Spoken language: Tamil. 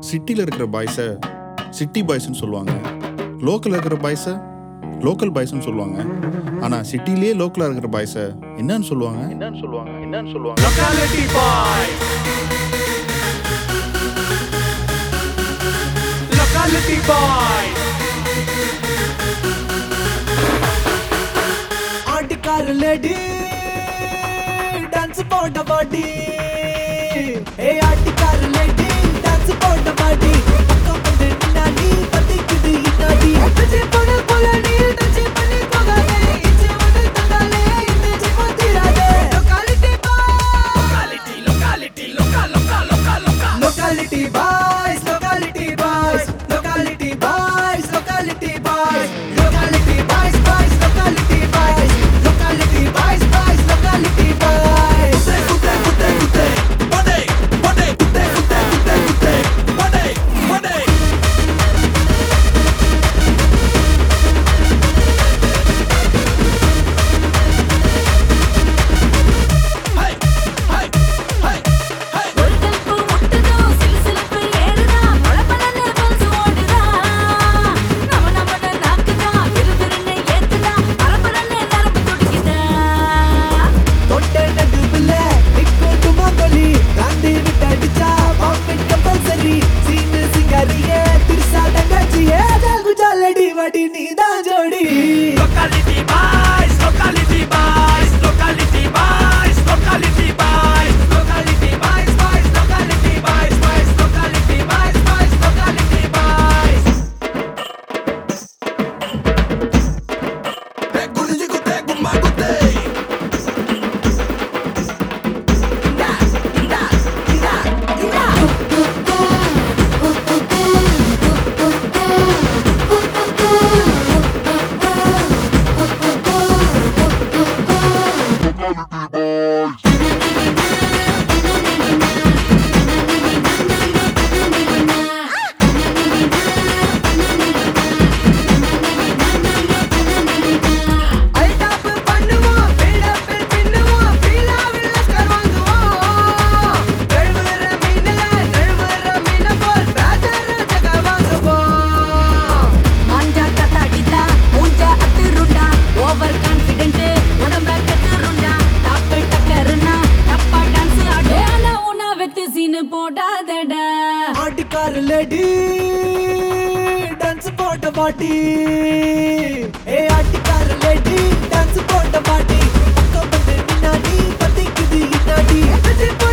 சிட்டியில் இருக்கிற பாய்ஸை சிட்டி பாய்ஸ்னு சொல்லுவாங்க லோக்கலில் இருக்கிற பாய்ஸை லோக்கல் பாய்ஸ்னு சொல்லுவாங்க ஆனால் சிட்டிலேயே லோக்கலாக இருக்கிற பாய்ஸை என்னன்னு சொல்லுவாங்க என்னன்னு சொல்லுவாங்க என்னன்னு சொல்லுவாங்க Locality boy. Locality boy. ஆட்டுக்கார லேடி டான்ஸ் போட்ட பாட்டி ஏ ஆட்டுக்கார லேடி டான்ஸ் போட்ட பாட்டி பக்கம் வந்து நின்னாடி பத்திக்குது இன்னாடி டச்சு பண்ண போல நீ டச்சு பண்ணி போகாதே இச்சு வந்து தந்தாலே இந்த ஜீவன் தீராதே locality boy Locality, locality, local, local, local, local. Locality boys locality boys locality boys locality boys locality boys boys locality boys locality boys boys locality boys Kutte, kutte, kutte. Bode, bode, kutte, kutte, kutte, kutte. Bode, bode. Hey, hey, hey, hey. ஒரு கல்பு முட்டுதோ சிலுசிலுப்பு ஏறுதா பளபளன்னு பல்ஸ் ஓடுதா நம நமன நாக்குதா விறுவிறுன்னு ஏத்துதா பரபரன்னு நரம்பு துடிக்குதா தொட்ட நடுவுல நிக்கோட்டுமா கொலி காந்தி விட்டு அடிச்சா பாக்கெட் கம்பல்சரி சீனு சிங்காரியே திருசா தங்கச்சியே குஜாலடி வடி நீதான் ஜோடி Locality boys, locality boys, locality boys, locality boys, locality boys, boys, locality boys, boys, locality boys, boys, locality boys. Hey, gulli gutte, gumma gutte. Altaf பண்ணுவோம் பில்டப் பின்னுவோம் பீலாவில் லஸ்கர் வாங்குவோம் கழுவுற மீனல நழுவுற மீன போல் பேஜர் ஜக வாங்குவோம் மாஞ்சா கத்தாடிதா மூஞ்சா அத்துருண்டா ஓவர் கான்ஃபிடென்ட் உடம்ப கத்துருண்டா டாப்பு டக்கருனா டப்பா டான்ஸ் ஆடு ஆனா உனா வெத்து சீனு போடாதடா ஆட்டுக்கார லேடி டான்ஸ் போட்ட பாட்டி ஏ ஆட்டுக்கார லேடி டான்ஸ் போட்ட பாட்டி பக்கம் வந்து நின்னாடி பத்திக்குது இன்னாடி